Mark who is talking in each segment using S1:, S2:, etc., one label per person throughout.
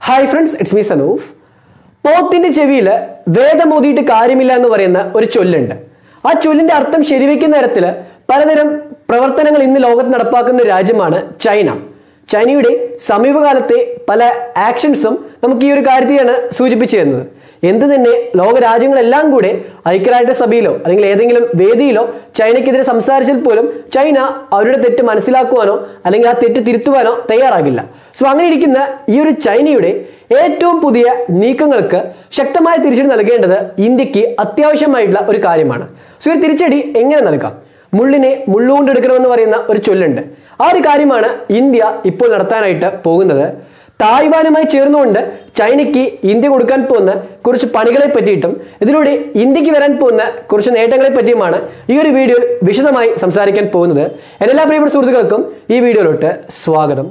S1: hi friends it's me Sanoof പോത്തിന്റെ ചെവിയിൽ വേദമോതിയിട്ട് കാര്യമില്ല എന്ന് പറയുന്ന ഒരു ചൊല്ലുണ്ട് ആ ചൊല്ലിന്റെ അർത്ഥം ശരിവെക്കുന്ന തരത്തിൽ പലതരം പ്രവർത്തനങ്ങൾ ഇന്ന് ലോകത്ത് നടപ്പാക്കുന്ന ഒരു രാജ്യമാണ് ചൈന ചൈനയുടെ സമീപകാലത്തെ പല ആക്ഷൻസും നമുക്ക് ഈ ഒരു കാര്യത്തെയാണ് സൂചിപ്പിച്ചു തരുന്നത് എന്ത് തന്നെ ലോക രാജ്യങ്ങളെല്ലാം കൂടെ ഐക്യരാഷ്ട്ര സഭയിലോ അല്ലെങ്കിൽ ഏതെങ്കിലും വേദിയിലോ ചൈനയ്ക്കെതിരെ സംസാരിച്ചാൽ പോലും ചൈന അവരുടെ തെറ്റ് മനസ്സിലാക്കുവാനോ അല്ലെങ്കിൽ ആ തെറ്റ് തിരുത്തുവാനോ തയ്യാറാകില്ല സോ അങ്ങനെ ഇരിക്കുന്ന ഈ ഒരു ചൈനയുടെ ഏറ്റവും പുതിയ നീക്കങ്ങൾക്ക് ശക്തമായ തിരിച്ചടി നൽകേണ്ടത് ഇന്ത്യക്ക് അത്യാവശ്യമായിട്ടുള്ള ഒരു കാര്യമാണ് സോ ഈ തിരിച്ചടി എങ്ങനെ നൽകാം മുള്ളിനെ മുള്ളുകൊണ്ട് എടുക്കണമെന്ന് പറയുന്ന ഒരു ചൊല്ലുണ്ട് ആ ഒരു കാര്യമാണ് ഇന്ത്യ ഇപ്പോൾ നടത്താനായിട്ട് പോകുന്നത് തായ്വാനുമായി ചേർന്നുകൊണ്ട് ചൈനയ്ക്ക് ഇന്ത്യ കൊടുക്കാൻ പോകുന്ന കുറച്ച് പണികളെ പറ്റിയിട്ടും ഇതിലൂടെ ഇന്ത്യക്ക് വരാൻ പോകുന്ന കുറച്ച് നേട്ടങ്ങളെ പറ്റിയുമാണ് ഈ ഒരു വീഡിയോയിൽ വിശദമായി സംസാരിക്കാൻ പോകുന്നത് എല്ലാ പ്രിയപ്പെട്ട സുഹൃത്തുക്കൾക്കും ഈ വീഡിയോയിലോട്ട് സ്വാഗതം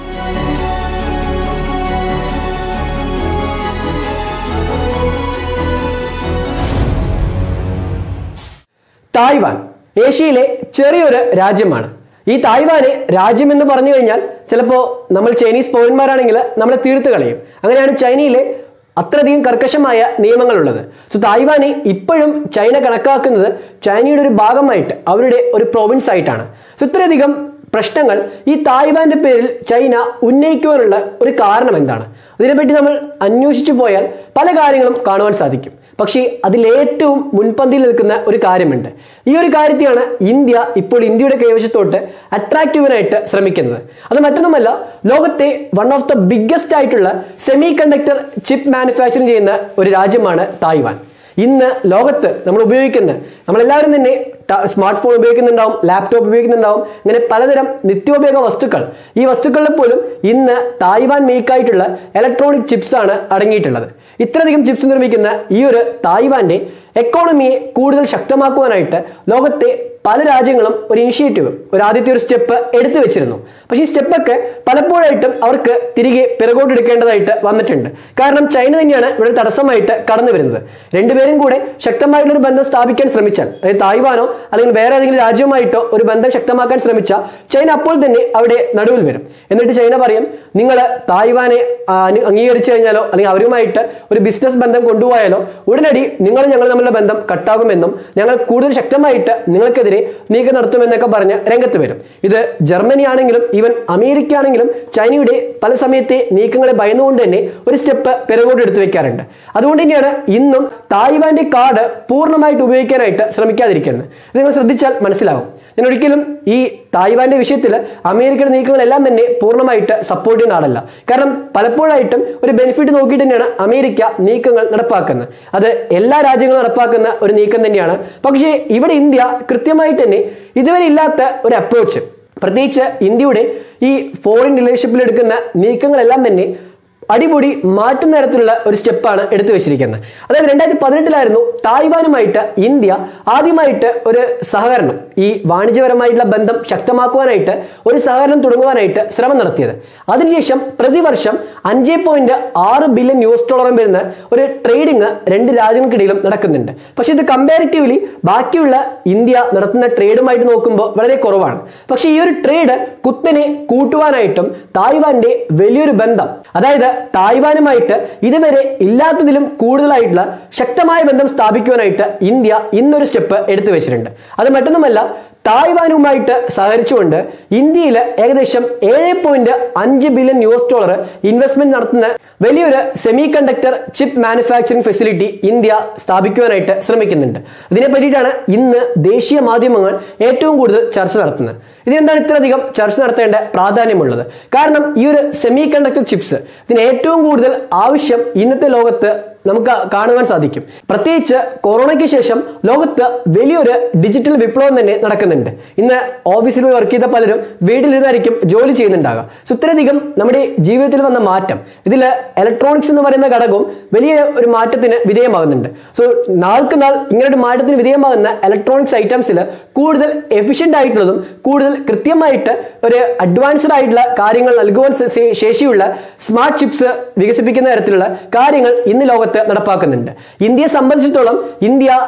S1: തായ്വാൻ ഏഷ്യയിലെ ചെറിയൊരു രാജ്യമാണ് ഈ തായ്വാനെ രാജ്യം എന്ന് പറഞ്ഞു കഴിഞ്ഞാൽ ചിലപ്പോൾ നമ്മൾ ചൈനീസ് പൗരന്മാരാണെങ്കിൽ നമ്മളെ തീർത്ത് കളയും അങ്ങനെയാണ് ചൈനയിലെ അത്രയധികം കർക്കശമായ നിയമങ്ങളുള്ളത് സോ തായ്വാനെ ഇപ്പോഴും ചൈന കണക്കാക്കുന്നത് ചൈനയുടെ ഒരു ഭാഗമായിട്ട് അവരുടെ ഒരു പ്രൊവിൻസ് ആയിട്ടാണ് സോ ഇത്രയധികം പ്രശ്നങ്ങൾ ഈ തായ്വാന്റെ പേരിൽ ചൈന ഉന്നയിക്കുവാനുള്ള ഒരു കാരണം എന്താണ് അതിനെപ്പറ്റി നമ്മൾ അന്വേഷിച്ചു പോയാൽ പല കാര്യങ്ങളും കാണുവാൻ സാധിക്കും പക്ഷേ അതിലേറ്റവും മുൻപന്തിയിൽ നിൽക്കുന്ന ഒരു കാര്യമുണ്ട് ഈ ഒരു കാര്യത്തെയാണ് ഇന്ത്യ ഇപ്പോൾ ഇന്ത്യയുടെ കൈവശത്തോട്ട് അട്രാക്റ്റീവിനായിട്ട് ശ്രമിക്കുന്നത് അത് മറ്റൊന്നുമല്ല ലോകത്തെ വൺ ഓഫ് ദ ബിഗ്ഗസ്റ്റ് ആയിട്ടുള്ള സെമി കണ്ടക്ടർ ചിപ്പ് മാനുഫാക്ചറിങ് ചെയ്യുന്ന ഒരു രാജ്യമാണ് തായ്വാൻ ഇന്ന് ലോകത്ത് നമ്മൾ ഉപയോഗിക്കുന്ന നമ്മളെല്ലാവരും തന്നെ സ്മാർട്ട് ഫോൺ ഉപയോഗിക്കുന്നുണ്ടാവും ലാപ്ടോപ്പ് ഉപയോഗിക്കുന്നുണ്ടാവും ഇങ്ങനെ പലതരം നിത്യോപയോഗ വസ്തുക്കൾ ഈ വസ്തുക്കളിൽ പോലും ഇന്ന് തായ്വാൻ മേക്കായിട്ടുള്ള ഇലക്ട്രോണിക് ചിപ്സ് ആണ് അടങ്ങിയിട്ടുള്ളത് ഇത്രയധികം ചിപ്സ് നിർമ്മിക്കുന്ന ഈ ഒരു തായ്വാന്റെ എക്കോണമിയെ കൂടുതൽ ശക്തമാക്കുവാനായിട്ട് ലോകത്തെ പല രാജ്യങ്ങളും ഒരു ഇനിഷ്യേറ്റീവ് ഒരു ആദ്യത്തെ ഒരു സ്റ്റെപ്പ് എടുത്തു വെച്ചിരുന്നു പക്ഷേ ഈ സ്റ്റെപ്പൊക്കെ പലപ്പോഴായിട്ടും അവർക്ക് തിരികെ പിറകോട്ട് എടുക്കേണ്ടതായിട്ട് വന്നിട്ടുണ്ട് കാരണം ചൈന തന്നെയാണ് ഇവിടെ ഒരു തടസ്സമായിട്ട് കടന്നു വരുന്നത് രണ്ടുപേരും കൂടെ ശക്തമായിട്ടുള്ള ഒരു ബന്ധം സ്ഥാപിക്കാൻ ശ്രമിച്ചാൽ അതായത് തായ്വാനോ അല്ലെങ്കിൽ വേറെ ഏതെങ്കിലും രാജ്യവുമായിട്ടോ ഒരു ബന്ധം ശക്തമാക്കാൻ ശ്രമിച്ചാൽ ചൈന അപ്പോൾ തന്നെ അവിടെ നടുവിൽ വരും എന്നിട്ട് ചൈന പറയും നിങ്ങൾ തായ്വാനെ അംഗീകരിച്ചു കഴിഞ്ഞാലോ അല്ലെങ്കിൽ അവരുമായിട്ട് ഒരു ബിസിനസ് ബന്ധം കൊണ്ടുപോയാലോ ഉടനടി നിങ്ങൾ ഞങ്ങൾ തമ്മിലുള്ള ബന്ധം കട്ടാകുമെന്നും ഞങ്ങൾ കൂടുതൽ ശക്തമായിട്ട് നിങ്ങൾക്കെതിരെ നീക്കം നടത്തുമെന്നൊക്കെ പറഞ്ഞ് രംഗത്ത് വരും ഇത് ജർമ്മനി ആണെങ്കിലും ഈവൻ അമേരിക്ക ആണെങ്കിലും ചൈനയുടെ പല സമയത്തെ നീക്കങ്ങളെ ഭയന്നുകൊണ്ട് തന്നെ ഒരു സ്റ്റെപ്പ് പിറകോട്ട് എടുത്തു വെക്കാറുണ്ട് അതുകൊണ്ട് തന്നെയാണ് ഇന്നും തായ്വാന്റെ കാർഡ് പൂർണ്ണമായിട്ട് ഉപയോഗിക്കാനായിട്ട് ശ്രമിക്കാതിരിക്കുന്നത് ഇത് നിങ്ങൾ ശ്രദ്ധിച്ചാൽ മനസ്സിലാവും ഞാൻ ഒരിക്കലും ഈ തായ്വാന്റെ വിഷയത്തിൽ അമേരിക്കയുടെ നീക്കങ്ങളെല്ലാം തന്നെ പൂർണ്ണമായിട്ട് സപ്പോർട്ട് ചെയ്യുന്ന ആളല്ല കാരണം പലപ്പോഴായിട്ടും ഒരു ബെനിഫിറ്റ് നോക്കിയിട്ട് തന്നെയാണ് അമേരിക്ക നീക്കങ്ങൾ നടപ്പാക്കുന്നത് അത് എല്ലാ രാജ്യങ്ങളും നടപ്പാക്കുന്ന ഒരു നീക്കം തന്നെയാണ് പക്ഷേ ഇവിടെ ഇന്ത്യ കൃത്യമായിട്ട് തന്നെ ഇതുവരെ ഇല്ലാത്ത ഒരു അപ്രോച്ച് പ്രത്യേകിച്ച് ഇന്ത്യയുടെ ഈ ഫോറിൻ റിലേഷൻഷിപ്പിൽ എടുക്കുന്ന നീക്കങ്ങളെല്ലാം തന്നെ അടിപൊളി മാറ്റുന്ന തരത്തിലുള്ള ഒരു സ്റ്റെപ്പാണ് എടുത്തു വെച്ചിരിക്കുന്നത് അതായത് രണ്ടായിരത്തി പതിനെട്ടിലായിരുന്നു തായ്വാനുമായിട്ട് ഇന്ത്യ ആദ്യമായിട്ട് ഒരു സഹകരണം ഈ വാണിജ്യപരമായിട്ടുള്ള ബന്ധം ശക്തമാക്കുവാനായിട്ട് ഒരു സഹകരണം തുടങ്ങുവാനായിട്ട് ശ്രമം നടത്തിയത് അതിനുശേഷം പ്രതിവർഷം അഞ്ച് പോയിന്റ് ആറ് ബില്യൺ യു എസ് ഡോളറും വരുന്ന ഒരു ട്രേഡിങ് രണ്ട് രാജ്യങ്ങൾക്കിടയിലും നടക്കുന്നുണ്ട് പക്ഷെ ഇത് കമ്പാരിറ്റീവ്ലി ബാക്കിയുള്ള ഇന്ത്യ നടത്തുന്ന ട്രേഡുമായിട്ട് നോക്കുമ്പോൾ വളരെ കുറവാണ് പക്ഷെ ഈ ഒരു ട്രേഡ് കുത്തനെ കൂട്ടുവാനായിട്ടും തായ്വാന്റെ വലിയൊരു ബന്ധം അതായത് തായ്വാനുമായിട്ട് ഇതുവരെ ഇല്ലാത്തതിലും കൂടുതലായിട്ടുള്ള ശക്തമായ ബന്ധം സ്ഥാപിക്കുവാനായിട്ട് ഇന്ത്യ ഇന്നൊരു സ്റ്റെപ്പ് എടുത്തു വെച്ചിട്ടുണ്ട് അത് മറ്റൊന്നുമല്ല തായ്വാനുമായിട്ട് സഹകരിച്ചുകൊണ്ട് ഇന്ത്യയിൽ ഏകദേശം ഏഴ് പോയിന്റ് അഞ്ച് billion U S dollar investment നടത്തുന്ന വലിയൊരു semiconductor chip manufacturing facility India സ്ഥാപിക്കുവാനായിട്ട് ശ്രമിക്കുന്നുണ്ട് ഇതിനെ പറ്റിയിട്ടാണ് ഇന്ന് ദേശീയ മാധ്യമങ്ങൾ ഏറ്റവും കൂടുതൽ ചർച്ച നടത്തുന്നത് ഇതിനെന്താണ് ഇത്രയധികം ചർച്ച നടത്തേണ്ട പ്രാധാന്യമുള്ളത് കാരണം ഈ ഒരു സെമി കണ്ടക്ടർ ചിപ്സ് ഇതിന് ഏറ്റവും കൂടുതൽ ആവശ്യം ഇന്നത്തെ ലോകത്ത് നമുക്ക് കാണുവാൻ സാധിക്കും പ്രത്യേകിച്ച് കൊറോണയ്ക്ക് ശേഷം ലോകത്ത് വലിയൊരു ഡിജിറ്റൽ വിപ്ലവം തന്നെ നടക്കുന്നുണ്ട് ഇന്ന് ഓഫീസിൽ പോയി വർക്ക് ചെയ്ത പലരും വീട്ടിലിരുന്നായിരിക്കും ജോലി ചെയ്യുന്നുണ്ടാകുക സോ ഇത്രയധികം നമ്മുടെ ജീവിതത്തിൽ വന്ന മാറ്റം ഇതിൽ ഇലക്ട്രോണിക്സ് എന്ന് പറയുന്ന ഘടകവും വലിയ ഒരു മാറ്റത്തിന് വിധേയമാകുന്നുണ്ട് സോ നാൾക്ക് നാൾ ഇങ്ങനെ ഒരു മാറ്റത്തിന് വിധേയമാകുന്ന ഇലക്ട്രോണിക്സ് ഐറ്റംസിൽ കൂടുതൽ എഫിഷ്യൻ്റ് ആയിട്ടുള്ളതും കൂടുതൽ കൃത്യമായിട്ട് ഒരു അഡ്വാൻസ്ഡ് ആയിട്ടുള്ള കാര്യങ്ങൾ നൽകുവാൻ ശേഷിയുള്ള സ്മാർട്ട് ചിപ്സ് വികസിപ്പിക്കുന്ന തരത്തിലുള്ള കാര്യങ്ങൾ ഇന്ന് ലോകത്ത് നടപ്പാക്കുന്നുണ്ട് ഇന്ത്യയെ സംബന്ധിച്ചിടത്തോളം ഇന്ത്യ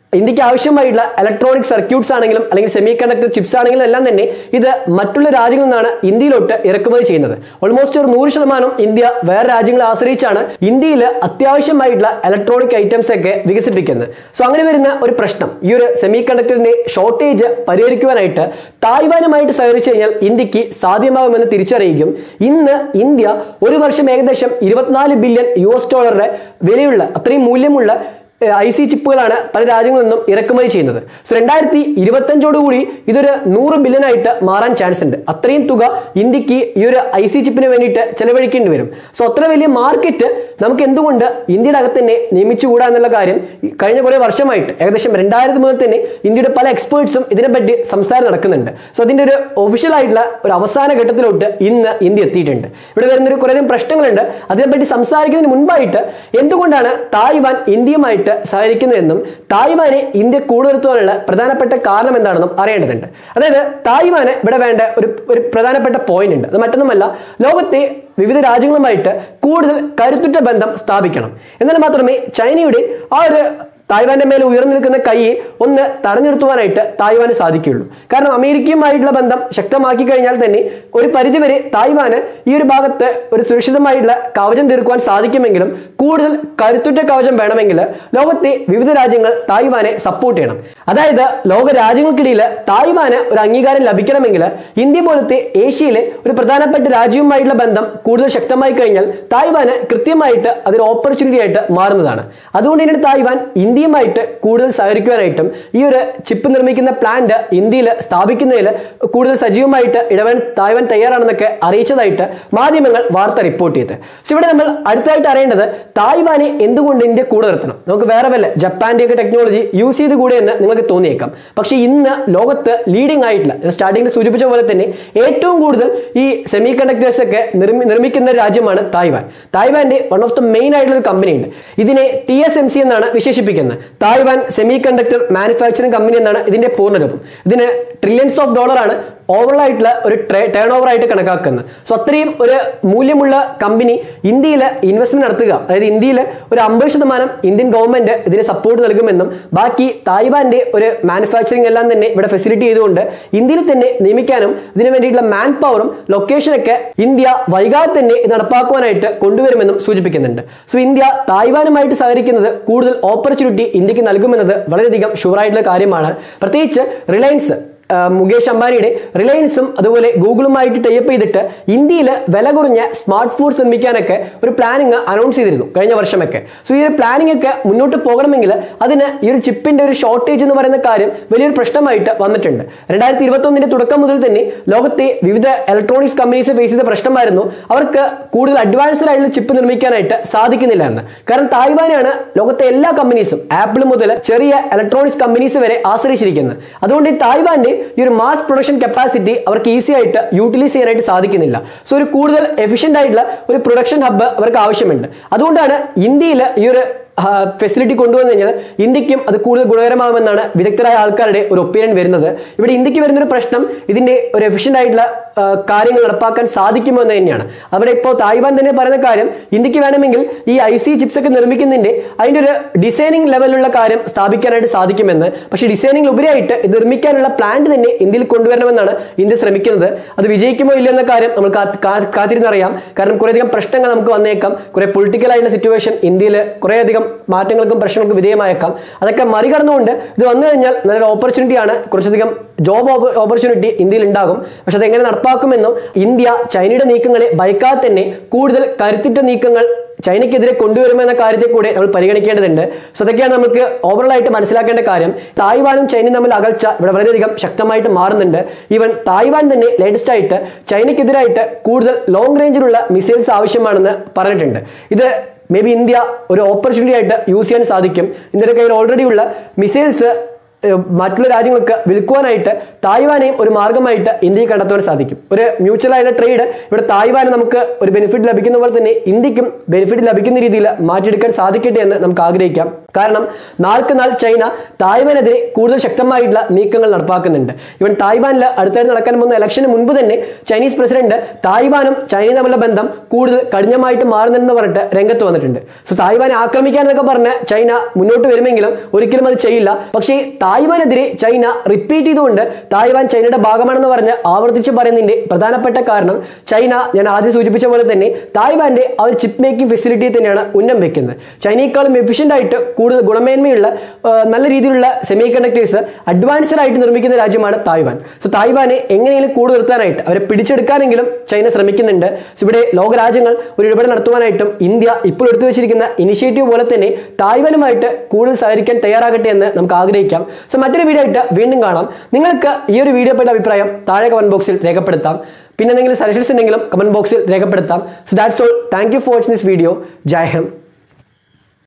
S1: ഇന്ത്യക്ക് ആവശ്യമായിട്ടുള്ള ഇലക്ട്രോണിക് സർക്യൂട്ട്സ് ആണെങ്കിലും അല്ലെങ്കിൽ സെമി കണ്ടക്ടർ ചിപ്സ് ആണെങ്കിലും എല്ലാം തന്നെ ഇത് മറ്റുള്ള രാജ്യങ്ങളിൽ നിന്നാണ് ഇന്ത്യയിലോട്ട് ഇറക്കുമതി ചെയ്യുന്നത് ഓൾമോസ്റ്റ് ഒരു നൂറ് ശതമാനം ഇന്ത്യ വേറെ രാജ്യങ്ങളെ ആശ്രയിച്ചാണ് ഇന്ത്യയിൽ അത്യാവശ്യമായിട്ടുള്ള ഇലക്ട്രോണിക് ഐറ്റംസ് ഒക്കെ വികസിപ്പിക്കുന്നത് സോ അങ്ങനെ വരുന്ന ഒരു പ്രശ്നം ഈ ഒരു സെമി കണ്ടക്ടറിന്റെ ഷോർട്ടേജ് പരിഹരിക്കുവാനായിട്ട് തായ്വാനുമായിട്ട് സഹകരിച്ചു കഴിഞ്ഞാൽ ഇന്ത്യക്ക് സാധ്യമാകുമെന്ന് തിരിച്ചറിയിക്കും ഇന്ന് ഇന്ത്യ ഒരു വർഷം ഏകദേശം ഇരുപത്തിനാല് ബില്യൺ യു എസ് ഡോളറുടെ വിലയുള്ള അത്രയും മൂല്യമുള്ള ഐ സി ചിപ്പുകളാണ് പല രാജ്യങ്ങളിൽ നിന്നും ഇറക്കുമതി ചെയ്യുന്നത് സോ രണ്ടായിരത്തി ഇരുപത്തഞ്ചോടുകൂടി ഇതൊരു നൂറ് ബില്യൺ ആയിട്ട് മാറാൻ ചാൻസ് ഉണ്ട് അത്രയും തുക ഇന്ത്യക്ക് ഈ ഒരു ഐ സി ചിപ്പിന് വേണ്ടിയിട്ട് ചെലവഴിക്കേണ്ടി വരും സോ അത്ര വലിയ മാർക്കറ്റ് നമുക്ക് എന്തുകൊണ്ട് ഇന്ത്യയുടെ അകത്ത് തന്നെ നിയമിച്ചുകൂടാ എന്നുള്ള കാര്യം ഈ കഴിഞ്ഞ കുറേ വർഷമായിട്ട് ഏകദേശം രണ്ടായിരത്തി മുതൽ തന്നെ ഇന്ത്യയുടെ പല എക്സ്പേർട്സും ഇതിനെപ്പറ്റി സംസാരം നടക്കുന്നുണ്ട് സോ അതിന്റെ ഒരു ഒഫീഷ്യൽ ആയിട്ടുള്ള ഒരു അവസാന ഘട്ടത്തിലോട്ട് ഇന്ന് ഇന്ത്യ എത്തിയിട്ടുണ്ട് ഇവിടെ വരുന്നൊരു കുറേയധികം പ്രശ്നങ്ങളുണ്ട് അതിനെപ്പറ്റി സംസാരിക്കുന്നതിന് മുൻപായിട്ട് എന്തുകൊണ്ടാണ് തായ്വാൻ ഇന്ത്യയുമായിട്ട് സഹകരിക്കുന്നതെന്നും തായ്വാനെ ഇന്ത്യ കൂടുതലെത്തുവാനുള്ള പ്രധാനപ്പെട്ട കാരണം എന്താണെന്നും അറിയേണ്ടതുണ്ട് അതായത് തായ്വാന് ഇവിടെ വേണ്ട ഒരു ഒരു പ്രധാനപ്പെട്ട പോയിന്റ് ഉണ്ട് അത് മറ്റൊന്നുമല്ല ലോകത്തെ വിവിധ രാജ്യങ്ങളുമായിട്ട് കൂടുതൽ കരുത്തുറ്റ ബന്ധം സ്ഥാപിക്കണം എന്നാൽ മാത്രമേ ചൈനയുടെ ആ ഒരു തായ്വാന്റെ മേലെ ഉയർന്നു നിൽക്കുന്ന കൈ ഒന്ന് തടഞ്ഞു നിർത്തുവാനായിട്ട് തായ്വാന് സാധിക്കുകയുള്ളൂ കാരണം അമേരിക്കയുമായിട്ടുള്ള ബന്ധം ശക്തമാക്കി കഴിഞ്ഞാൽ തന്നെ ഒരു പരിധിവരെ തായ്വാന് ഈ ഒരു ഭാഗത്ത് ഒരു സുരക്ഷിതമായിട്ടുള്ള കവചം തീർക്കുവാൻ സാധിക്കുമെങ്കിലും കൂടുതൽ കരുത്തുറ്റ കവചം വേണമെങ്കിൽ ലോകത്തെ വിവിധ രാജ്യങ്ങൾ തായ്വാനെ സപ്പോർട്ട് ചെയ്യണം അതായത് ലോക രാജ്യങ്ങൾക്കിടയിൽ തായ്വാന് ഒരു അംഗീകാരം ലഭിക്കണമെങ്കിൽ ഇന്ത്യ പോലത്തെ ഏഷ്യയിലെ ഒരു പ്രധാനപ്പെട്ട രാജ്യവുമായിട്ടുള്ള ബന്ധം കൂടുതൽ ശക്തമായി കഴിഞ്ഞാൽ തായ്വാന് കൃത്യമായിട്ട് അതൊരു ഓപ്പർച്യൂണിറ്റി ആയിട്ട് മാറുന്നതാണ് അതുകൊണ്ട് തന്നെയാണ് തായ്വാൻ ഇന്ത്യയുമായിട്ട് കൂടുതൽ സഹകരിക്കുവാനായിട്ടും ഈ ഒരു ചിപ്പ് നിർമ്മിക്കുന്ന പ്ലാന്റ് ഇന്ത്യയിൽ സ്ഥാപിക്കുന്നതിൽ കൂടുതൽ സജീവമായിട്ട് ഇടപെടാൻ തായ്വാൻ തയ്യാറാണെന്നൊക്കെ അറിയിച്ചതായിട്ട് മാധ്യമങ്ങൾ വാർത്ത റിപ്പോർട്ട് ചെയ്ത് സോ ഇവിടെ നമ്മൾ അടുത്തായിട്ട് അറിയേണ്ടത് തായ്വാനെ എന്തുകൊണ്ട് ഇന്ത്യ കൂടെ നിർത്തണം നമുക്ക് വേറെ വല്ല ജപ്പാന്റെ ഒക്കെ ടെക്നോളജി യൂസ് ചെയ്ത് കൂടെ എന്ന് നിങ്ങൾക്ക് തോന്നിയേക്കാം പക്ഷേ ഇന്ന് ലോകത്ത് ലീഡിംഗ് ആയിട്ടുള്ള ഞാൻ സ്റ്റാർട്ടിങ്ങിൽ സൂചിപ്പിച്ച പോലെ തന്നെ ഏറ്റവും കൂടുതൽ ഈ സെമി കണ്ടക്ടേഴ്സ് ഒക്കെ നിർമ്മി നിർമ്മിക്കുന്ന രാജ്യമാണ് തായ്വാൻ തായ്വാന്റെ വൺ ഓഫ് ദ മെയിൻ ആയിട്ടുള്ള ഒരു കമ്പനി ഉണ്ട് ഇതിനെ ടി എസ് എം സി എന്നാണ് വിശേഷിപ്പിക്കുന്നത് Taiwan semiconductor manufacturing company എന്നാണ് ഇതിന്റെ പൂർണ്ണരൂപം ഇതിന് ട്രില്യൺസ് ഓഫ് ഡോളറാണ് ഓവറോൾ ആയിട്ടുള്ള ഒരു ടേൺ ഓവർ ആയിട്ട് കണക്കാക്കുന്നത് സോ അത്രയും ഒരു മൂല്യമുള്ള കമ്പനി ഇന്ത്യയിൽ ഇൻവെസ്റ്റ്മെന്റ് നടത്തുക അതായത് ഇന്ത്യയിൽ ഒരു അമ്പത് ശതമാനം ഇന്ത്യൻ ഗവൺമെന്റ് ഇതിന് സപ്പോർട്ട് നൽകുമെന്നും ബാക്കി തായ്വാന്റെ ഒരു മാനുഫാക്ചറിംഗ് എല്ലാം തന്നെ ഇവിടെ ഫെസിലിറ്റി ചെയ്തുകൊണ്ട് ഇന്ത്യയിൽ തന്നെ നിയമിക്കാനും ഇതിനു വേണ്ടിയിട്ടുള്ള മാൻ പവറും ലൊക്കേഷനൊക്കെ ഇന്ത്യ വൈകാതെ തന്നെ ഇത് നടപ്പാക്കുവാനായിട്ട് കൊണ്ടുവരുമെന്നും സൂചിപ്പിക്കുന്നുണ്ട് സോ ഇന്ത്യ തായ്വാനുമായിട്ട് സഹകരിക്കുന്നത് കൂടുതൽ ഓപ്പർച്യൂണിറ്റി ഇന്ത്യക്ക് നൽകുമെന്നത് വളരെയധികം ഷുവറായിട്ടുള്ള കാര്യമാണ് പ്രത്യേകിച്ച് റിലയൻസ് ആ, മുകേഷ് അംബാനിയുടെ റിലയൻസും അതുപോലെ ഗൂഗിളുമായിട്ട് ടൈപ്പ് ചെയ്തിട്ട് ഇന്ത്യയിൽ വില കുറഞ്ഞ സ്മാർട്ട് ഫോൺസ് നിർമ്മിക്കാനൊക്കെ ഒരു പ്ലാനിങ് അനൗൺസ് ചെയ്തിരുന്നു കഴിഞ്ഞ വർഷമൊക്കെ സോ ഈ ഒരു പ്ലാനിങ് ഒക്കെ മുന്നോട്ട് പോകണമെങ്കിൽ അതിന് ഈ ഒരു ചിപ്പിന്റെ ഒരു ഷോർട്ടേജ് എന്ന് പറയുന്ന കാര്യം വലിയൊരു പ്രശ്നമായിട്ട് വന്നിട്ടുണ്ട് രണ്ടായിരത്തി ഇരുപത്തൊന്നിന്റെ തുടക്കം മുതൽ തന്നെ ലോകത്തെ വിവിധ ഇലക്ട്രോണിക്സ് കമ്പനീസ് ഫേസ് ചെയ്ത പ്രശ്നമായിരുന്നു അവർക്ക് കൂടുതൽ അഡ്വാൻസ്ഡ് ആയിട്ടുള്ള ചിപ്പ് നിർമ്മിക്കാനായിട്ട് സാധിക്കുന്നില്ല എന്ന് കാരണം തായ്വാനാണ് ലോകത്തെ എല്ലാ കമ്പനീസും ആപ്പിൾ മുതൽ ചെറിയ ഇലക്ട്രോണിക്സ് കമ്പനീസ് വരെ ആശ്രയിച്ചിരിക്കുന്നത് അതുകൊണ്ട് ഈ തായ്വാന്റെ ഈ ഒരു മാസ് പ്രൊഡക്ഷൻ കപ്പാസിറ്റി അവർക്ക് ഈസി ആയിട്ട് യൂട്ടിലൈസ് ചെയ്യാനായിട്ട് സാധിക്കുന്നില്ല സോ ഒരു കൂടുതൽ എഫിഷ്യന്റ് ആയിട്ടുള്ള ഒരു പ്രൊഡക്ഷൻ ഹബ്ബ് അവർക്ക് ആവശ്യമുണ്ട് അതുകൊണ്ടാണ് ഇന്ത്യയിൽ ഈ ഒരു ഫെസിലിറ്റി കൊണ്ടുവന്നു കഴിഞ്ഞാൽ ഇന്ത്യക്കും അത് കൂടുതൽ ഗുണകരമാകുമെന്നാണ് വിദഗ്ധരായ ആൾക്കാരുടെ ഒരു ഒപ്പീനിയൻ വരുന്നത് ഇവിടെ ഇന്ത്യക്ക് വരുന്നൊരു പ്രശ്നം ഇതിന്റെ ഒരു എഫിഷ്യന്റ് ആയിട്ടുള്ള ആ, കാര്യങ്ങൾ നടപ്പാക്കാൻ സാധിക്കുമോ എന്ന് തന്നെയാണ് അവിടെ ഇപ്പോൾ തായ്വാൻ തന്നെ പറയുന്ന കാര്യം ഇന്ത്യക്ക് വേണമെങ്കിൽ ഈ ഐ സി ചിപ്സ് ഒക്കെ നിർമ്മിക്കുന്നതിന്റെ അതിന്റെ ഒരു ഡിസൈനിങ് ലെവലിലുള്ള കാര്യം സ്ഥാപിക്കാനായിട്ട് സാധിക്കുമെന്ന് പക്ഷേ ഡിസൈനിങ് ഉപരിയായിട്ട് ഇത് നിർമ്മിക്കാനുള്ള പ്ലാന്റ് തന്നെ ഇന്ത്യയിൽ കൊണ്ടുവരണമെന്നാണ് ഇന്ത്യ ശ്രമിക്കുന്നത് അത് വിജയിക്കുമോ ഇല്ലയോ എന്ന കാര്യം നമ്മൾ കാ- കാ- കാത്തിരുന്നറിയാം കാരണം കുറേയധികം പ്രശ്നങ്ങൾ നമുക്ക് വന്നേക്കാം കുറെ പൊളിറ്റിക്കൽ ആയിട്ടുള്ള സിറ്റുവേഷൻ ഇന്ത്യയിൽ കുറേയധികം മാറ്റങ്ങൾക്കും പ്രശ്നങ്ങൾക്കും വിധേയമായേക്കാം അതൊക്കെ മറികടന്നുകൊണ്ട് ഇത് വന്നു കഴിഞ്ഞാൽ നല്ലൊരു ഓപ്പർച്യൂണിറ്റിയാണ് കുറച്ചധികം ജോബ് ഓപ്പർച്യൂണിറ്റി ഇന്ത്യയിൽ ഉണ്ടാകും പക്ഷെ അതെങ്ങനെ നടപ്പാക്കുമെന്നും ഇന്ത്യ ചൈനയുടെ നീക്കങ്ങളെ ഭയക്കാതെ തന്നെ കൂടുതൽ കരുത്തിട്ട നീക്കങ്ങൾ ചൈനയ്ക്കെതിരെ കൊണ്ടുവരുമെന്ന കാര്യത്തെ കൂടെ നമ്മൾ പരിഗണിക്കേണ്ടതുണ്ട് സോ അതൊക്കെയാണ് നമുക്ക് ഓവറോൾ ആയിട്ട് മനസ്സിലാക്കേണ്ട കാര്യം തായ്വാനും ചൈനയും തമ്മിൽ അകൽച്ച ഇവിടെ വളരെയധികം ശക്തമായിട്ട് മാറുന്നുണ്ട് ഈവൻ തായ്വാൻ തന്നെ ലേറ്റസ്റ്റ് ആയിട്ട് ചൈനയ്ക്കെതിരായിട്ട് കൂടുതൽ ലോങ് റേഞ്ചിലുള്ള മിസൈൽസ് ആവശ്യമാണെന്ന് പറഞ്ഞിട്ടുണ്ട് ഇത് മേ ബി ഇന്ത്യ ഒരു ഓപ്പർച്യൂണിറ്റി ആയിട്ട് യൂസ് ചെയ്യാൻ സാധിക്കും ഇന്ത്യയുടെ കയ്യിൽ ഓൾറെഡി ഉള്ള മിസൈൽസ് ഏഹ് മറ്റുള്ള രാജ്യങ്ങൾക്ക് വിൽക്കുവാനായിട്ട് തായ്വാനെയും ഒരു മാർഗമായിട്ട് ഇന്ത്യക്ക് കണ്ടെത്തുവാൻ സാധിക്കും ഒരു മ്യൂച്വൽ ആയിട്ടുള്ള ട്രേഡ് ഇവിടെ തായ്വാന് നമുക്ക് ഒരു ബെനിഫിറ്റ് ലഭിക്കുന്ന പോലെ തന്നെ ഇന്ത്യക്കും ബെനിഫിറ്റ് ലഭിക്കുന്ന രീതിയിൽ മാറ്റിയെടുക്കാൻ സാധിക്കട്ടെ എന്ന് നമുക്ക് ആഗ്രഹിക്കാം കാരണം നാൾക്ക് നാൾ ചൈന തായ്വാനെതിരെ കൂടുതൽ ശക്തമായിട്ടുള്ള നീക്കങ്ങൾ നടപ്പാക്കുന്നുണ്ട് ഇവൻ തായ്വാനിൽ അടുത്തായിട്ട് നടക്കാൻ പോകുന്ന ഇലക്ഷന് മുൻപ് തന്നെ ചൈനീസ് പ്രസിഡന്റ് തായ്വാനും ചൈനയും തമ്മിലുള്ള ബന്ധം കൂടുതൽ കഠിനമായിട്ട് മാറുന്നുണ്ടെന്ന് പറഞ്ഞിട്ട് രംഗത്ത് വന്നിട്ടുണ്ട് സോ തായ്വാനെ ആക്രമിക്കാൻ എന്നൊക്കെ പറഞ്ഞ് ചൈന മുന്നോട്ട് വരുമെങ്കിലും ഒരിക്കലും അത് ചെയ്യില്ല പക്ഷേ തായ്വാനെതിരെ ചൈന റിപ്പീറ്റ് ചെയ്തുകൊണ്ട് തായ്വാൻ ചൈനയുടെ ഭാഗമാണെന്ന് പറഞ്ഞ് ആവർത്തിച്ച് പറയുന്നതിന്റെ പ്രധാനപ്പെട്ട കാരണം ചൈന ഞാൻ ആദ്യം സൂചിപ്പിച്ച പോലെ തന്നെ തായ്വാന്റെ ആ ഒരു ചിപ്പ് മേക്കിംഗ് ഫെസിലിറ്റി തന്നെയാണ് ഉന്നം വെക്കുന്നത് ചൈനയെക്കാളും എഫിഷ്യന്റ് ആയിട്ട് കൂടുതൽ ഗുണമേന്മയുള്ള ആ, നല്ല രീതിയിലുള്ള സെമി കണ്ടക്ടേഴ്സ് അഡ്വാൻസ്ഡ് ആയിട്ട് നിർമ്മിക്കുന്ന രാജ്യമാണ് തായ്വാൻ സോ തായ്വാനെ എങ്ങനെയെങ്കിലും കൂടുതൽ നിർത്താനായിട്ട് അവരെ പിടിച്ചെടുക്കാനെങ്കിലും ചൈന ശ്രമിക്കുന്നുണ്ട് സോ ഇവിടെ ലോകരാജ്യങ്ങൾ ഒരു ഇടപെടൽ നടത്തുവാനായിട്ടും ഇന്ത്യ ഇപ്പോൾ എടുത്തു വെച്ചിരിക്കുന്ന ഇനിഷ്യേറ്റീവ് പോലെ തന്നെ തായ്വാനുമായിട്ട് കൂടുതൽ സഹകരിക്കാൻ തയ്യാറാകട്ടെ എന്ന് നമുക്ക് ആഗ്രഹിക്കാം സോ മറ്റൊരു വീഡിയോ ആയിട്ട് വീണ്ടും കാണാം നിങ്ങൾക്ക് ഈ ഒരു വീഡിയോ പറ്റി അഭിപ്രായം താഴെ കമന്റ് ബോക്സിൽ രേഖപ്പെടുത്താം പിന്നെ എന്തെങ്കിലും സജഷൻസ് ഉണ്ടെങ്കിലും കമന്റ് ബോക്സിൽ രേഖപ്പെടുത്താം so that's all thank you for watching this video Jai Hind